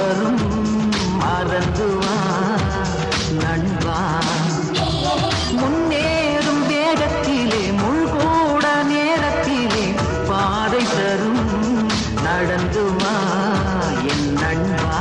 வரும் மறந்து வா நண்பா முன்னேறும் வேகத்திலே முள்கூட நேரத்திலே பாதை தரும் நடந்து வா என் நண்பா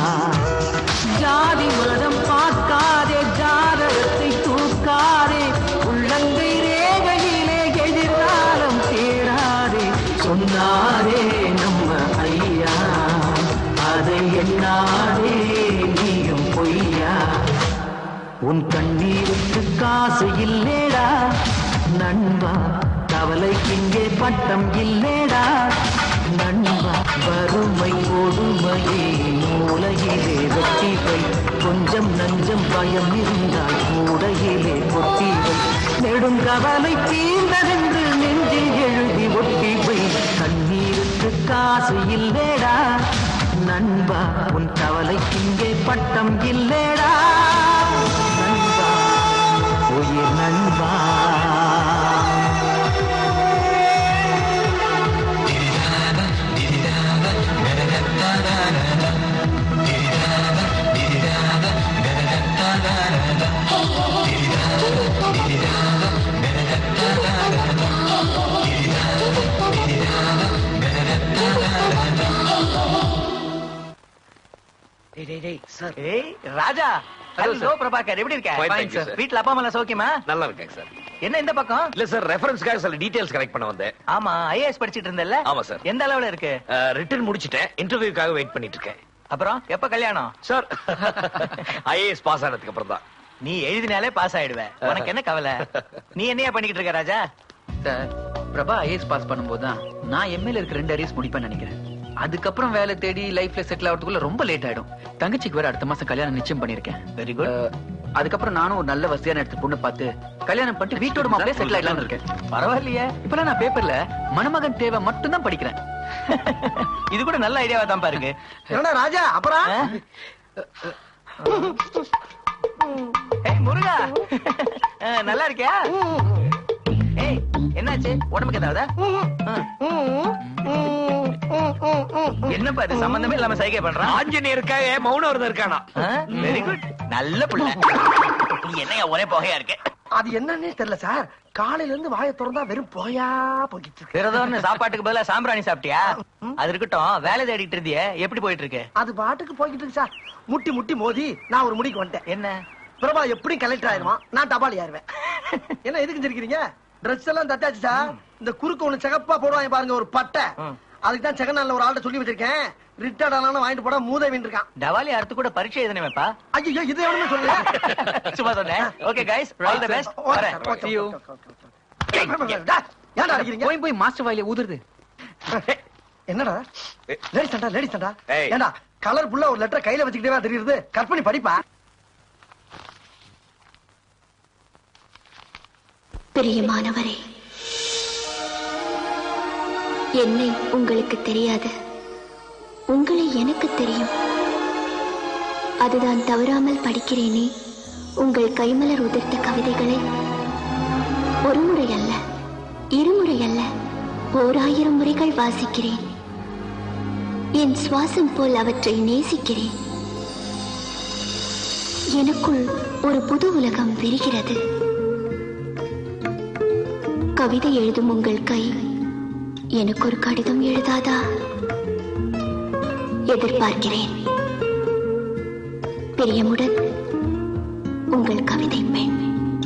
ஜாதி மதம் பார்க்காதே ஜாதகத்தை தூக்காதே உள்ளங்கை ரேகையிலே எதிர்காலம் தேடாதே சொன்னாரே நம்ம ஐயா அதை எண்ணாதே நீயும் பொய்யா உன் கண்ணீருக்கு காசு இல்லேடா நண்பா கவலைக்கு இங்கே பட்டம் இல்லேடா நண்பா வறுமை கொடுமையே மூலையிலே வெற்றிவை கொஞ்சம் நஞ்சம் பயம் இருந்தால் கூடையிலே கொட்டிவை நெடுங்கவலை தீர்ந்ததென்று நெஞ்சில் எழுதி ஒட்டிவை கண்ணீருக்கு காசு இல்லேடா நண்பா உன் கவலைக்கு இங்கே பட்டம் இல்லேடா நண்பா உயிர் நண்பா டேய் டேய் டேய் சார் ஏய் Raja Hello, hello sir. Prabhakar எப்படி இருக்க Fine, Fine, thank you, sir. sir. வீட்ல அப்பா அம்மா எல்லாம் சௌக்கியமா நல்லா இருக்கேன் சார் என்ன இந்த பக்கம் இல்ல சார் ரெஃபரன்ஸ்க்காக சில டீடைல்ஸ் கலெக்ட் பண்ண வந்தேன் ஆமா ஐஏஎஸ் படிச்சிட்டு இருந்தல்ல ஆமா, sir. எந்த அளவுல இருக்கு ரிட்டர்ன் முடிச்சிட்டேன் இன்டர்வியூக்காக வெயிட் பண்ணிட்டு இருக்கேன் அப்புறம் எப்ப கல்யாணம் சார் ஐஏஎஸ் பாஸ் ஆனதுக்கு அப்புறம் தான் நீ எழுதினாலே பாஸ் ஆயிடுவ உனக்கு என்ன கவலை நீ என்னையா பண்ணிக்கிட்டு இருக்க Raja sir Prabha IAS pass பண்ணும்போது தான் நான் எம்எல்ஏ இருக்க ரெண்டு அரியர்ஸ் முடிப்பேன்னு நினைக்கிறேன் அதுக்கப்புறம் வேலை தேடி லைஃப்ல செட்டில் ஆகிறதுக்குள்ள ரொம்ப லேட் ஆயிடும் தங்கச்சிக்கு வேற அடுத்த மாசம் கல்யாணம் நிச்சயம் பண்ணிருக்கேன் வெரி குட் அதுக்கப்புறம் நானும் ஒரு நல்ல வசதியான இடத்து பொண்ணு பார்த்து கல்யாணம் பண்ணிட்டு வீட்டோட மாப்பிளே செட்டில் ஆயிடலாம்னு இருக்கேன் பரவாயில்லையே இப்பெல்லாம் நான் பேப்பர்ல மணமகன் தேவை மட்டும் தான் படிக்கிறேன் இது கூட நல்ல ஐடியாவா தான் பாருங்க என்னடா ராஜா அப்புறம் ஏய் முருகா ஆ, நல்லா இருக்கியா ஏய் என்னாச்சு உடம்புக்கு ஏதாவது என்னப்பா இது சம்பந்தமே இல்லாம சைகை பண்றான் ஆஞ்சநேயருக்காக மௌன விரதம் இருக்கானா வெரி குட் நல்ல புள்ள நீ என்னையா ஒரே புகையா இருக்கு அது என்னன்னே தெரியல சார் காலையில இருந்து வாயை திறந்தா வெறும் போயா போய்கிட்டு இருக்கு விரதம்னு சாப்பாட்டுக்கு பதிலா சாம்பிராணி சாப்பிட்டியா அது இருக்கட்டும் வேலை தேடிட்டு இருந்தியே எப்படி போயிட்டு இருக்கு அது பாட்டுக்கு போய்கிட்டு இருக்கு சார் முட்டி முட்டி மோதி நான் ஒரு முடிக்கு வந்துட்டேன் என்ன பிரபா எப்படி கலெக்டர் ஆயிருவான் நான் தபால் ஏறுவேன் என்ன எதுக்கு சிரிக்கிறீங்க ட்ரெஸ் எல்லாம் தட்டாச்சு சார் இந்த குறுக்கு ஒண்ணு சிகப்பா போடுவாங்க பாருங்க ஒரு பட்டை ம். அதுக்கு தான் செகண்ட் ஒரு ஆள்கிட்ட சொல்லி வச்சிருக்கேன் ரிட்டையர்ட் ஆனாலும் வாங்கிட்டு போட மூதவின் இருக்கான் டவாலி அறுத்து கூட பரீட்சை எழுதணுமேப்பா ஐயோ இது எவனுமே சொல்லல சும்மா சொன்னேன் okay guys all the best okay வரேன் sir, okay, See you. Okay, okay, okay, okay. டேய், ஏன்டா அடிக்கிறீங்க போய் போய் மாஸ்டர் வாயில ஊதுறது என்னடா லேடிஸ் தாண்டா லேடிஸ் தாண்டா ஏய். ஏண்டா கலர் புள்ள ஒரு லெட்டர் கையில வச்சுக்கிட்டே தெரியுது கட் பண்ணி படிப்பா பிரியமானவரே என்னை உங்களுக்கு தெரியாது உங்களை எனக்கு தெரியும் அதுதான் தவறாமல் படிக்கிறேனே உங்கள் கைமலர் உதிர்த்த கவிதைகளை ஒரு முறை அல்ல இருமுறை அல்ல ஓராயிரம் முறைகள் வாசிக்கிறேன் என் சுவாசம் போல் அவற்றை நேசிக்கிறேன் எனக்குள் ஒரு புது உலகம் விரிகிறது கவிதை எழுதும் உங்கள் கை எனக்கு ஒரு கடிதம் எழுதாதா எதிர்பார்க்கிறேன் பிரியமுடன் உங்கள் கவிதை பெண்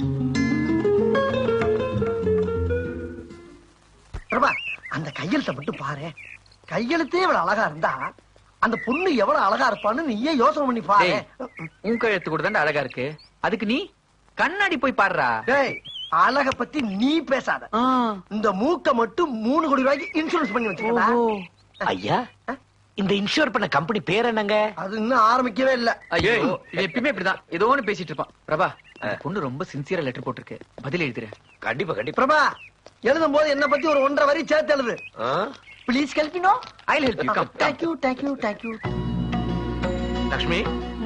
பிரபா அந்த கையெழுத்தை மட்டும் பாரு கையெழுத்தே இவ்வளவு அழகா இருந்தா அந்த பொண்ணு எவ்வளவு அழகா இருப்பான்னு நீயே யோசனை பண்ணி பாரு டேய், உன் கழுத்து கூட தான் அழகா இருக்கு அதுக்கு நீ கண்ணாடி போய் பாடுறா டேய் அழக பத்தி நீ பேசாத ஆ. இந்த மூக்க மட்டும் மூணு கோடி ரூபாய்க்கு இன்சூரன்ஸ் பண்ணி வச்சுக்கடா ஓஹோ. ஐயா இந்த இன்ஷூர் பண்ண கம்பெனி பேர் என்னங்க அது இன்னும் ஆரம்பிக்கவே இல்ல ஐயோ ஏய். இவன் எப்பயுமே இப்படிதான் ஏதோ ஒண்ணு பேசிட்டு இருப்பான் பிரபா அந்த பொண்ணு ரொம்ப சின்சியரா லெட்டர் போட்டிருக்கு பதில் எழுதுறேன் கண்டிப்பா கண்டிப்பா பிரபா எழுதும் போது என்ன பத்தி ஒரு ஒன்றரை வரி சேர்த்து எழுது ஆ? ப்ளீஸ் கல்பினோ I help you come thank you thank you thank you Lakshmi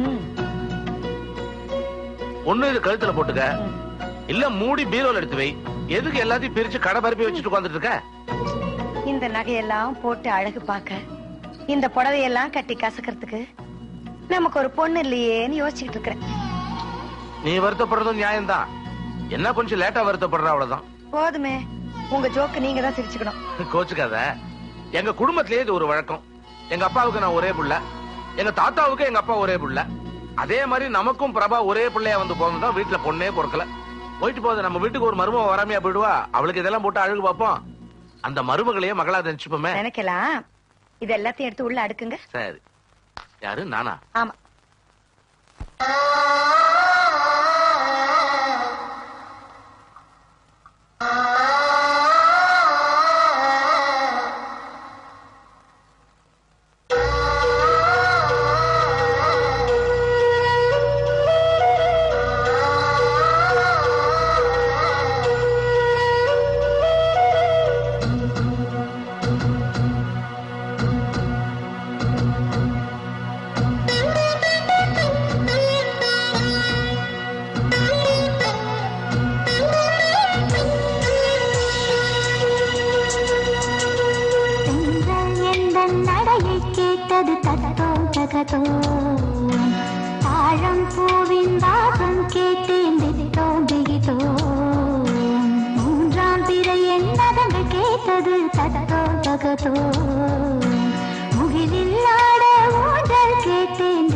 ஒண்ணு இது கழுத்துல போட்டுக்க இல்ல மூடி பீரோல எடுத்து வை எதுக்கு எல்லாத்தையும் பிரிச்சு கடை பரப்பி வச்சுட்டு உட்கார்ந்துட்டு இருக்க இந்த நகையெல்லாம் போட்டு அழகு பார்க்க இந்த புடவையெல்லாம் கட்டி கசக்கிறதுக்கு நமக்கு ஒரு பொண்ணு இல்லையேன்னு யோசிச்சுட்டு இருக்கிறேன் நீ வருத்தப்படுறதும் நியாயம்தான் என்ன கொஞ்சம் லேட்டா வருத்தப்படுற அவ்வளவுதான் போதுமே உங்க ஜோக்கு நீங்க தான் சிரிச்சுக்கணும் கோச்சுக்காத எங்க குடும்பத்திலேயே இது ஒரு வழக்கம் எங்க அப்பாவுக்கு நான் ஒரே புள்ள எங்க தாத்தாவுக்கு எங்க அப்பா ஒரே புள்ள அதே மாதிரி நமக்கும் பிரபா ஒரே பிள்ளையா வந்து போனதுதான் வீட்டுல பொண்ணே பொறுக்கல போயிட்டு போகுது நம்ம வீட்டுக்கு ஒரு மருமக வராமையா போயிடுவா அவளுக்கு இதெல்லாம் போட்டு அழகு பார்ப்போம் அந்த மருமகளையே மகளா நினைச்சுப்போமே நினைக்கலாம் இது எல்லாத்தையும் எடுத்து உள்ள அடுக்குங்க சரி யாரு நானா ஆமா தென்றல் எந்தன் நடையை கேட்டது தத்தோ தகதோ தாழம் பூவின் வாசம் கேட்டேன் தித்தோ திகிதோ மூன்றாம் பிறை என் நகங்கள் கேட்டது தத்தோ தகதோ முகிலில் ஆட ஊஞ்சல் கேட்டேன்